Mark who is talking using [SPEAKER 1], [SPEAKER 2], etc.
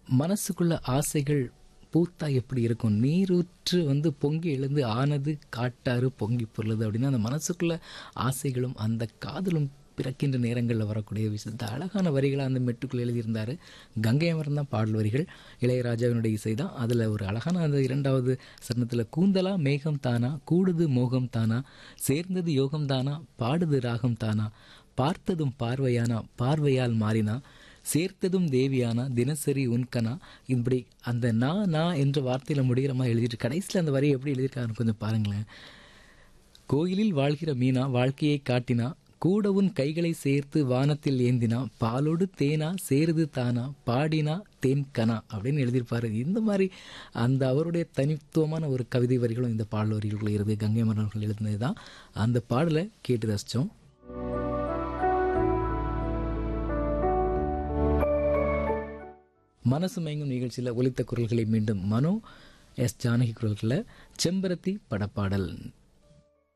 [SPEAKER 1] மனசுக்குள்ள ஆசைகள் பூத்தா எப்படி இருக்கும் நீரூற்று வந்து பொங்கி எழுந்து ஆனது காட்டாறு பொங்கி பொருளுது அப்படின்னா அந்த மனசுக்குள்ள ஆசைகளும் அந்த காதலும் பிறக்கின்ற நேரங்களில் வரக்கூடிய விஷயத்த அழகான வரிகளை அந்த மெட்டுக்குள்ள எழுதியிருந்தார் கங்கை அமரன் தான் பாடல் வரிகள் இளையராஜாவினுடைய இசை தான் அதில் ஒரு அழகான அந்த இரண்டாவது சரணத்தில் கூந்தலா மேகம் தானா கூடுது மோகம் தானா சேர்ந்தது யோகம் தானா பாடுது ராகம் தானா பார்த்ததும் பார்வையானா பார்வையால் மாறினா சேர்த்ததும் தேவியானா தினசரி உன்கனா இப்படி அந்த நான் நான் என்ற வார்த்தையில் முடிகிற மாதிரி எழுதிட்டு கடைசியில் அந்த வரியை எப்படி எழுதியிருக்காருன்னு கொஞ்சம் பாருங்களேன் கோயிலில் வாழ்கிற மீனா வாழ்க்கையை காட்டினா கூட உன் கைகளை சேர்த்து வானத்தில் ஏந்தினா பாலோடு தேனா சேருது தானா பாடினா தேன் கனா அப்படின்னு எழுதியிருப்பாரு இந்த மாதிரி அந்த அவருடைய தனித்துவமான ஒரு கவிதை வரிகளும் இந்த பாடல் வரிகளுக்குள்ள இருந்து கங்கை மன்னர்கள் எழுதினது தான் அந்த பாடலை கேட்டு ரசித்தோம் மனசு மயங்கும் நிகழ்ச்சியில் ஒலித்த குரல்களை மீண்டும் மனோ எஸ் ஜானகி குரல்களில் செம்பருத்தி படப்பாடல்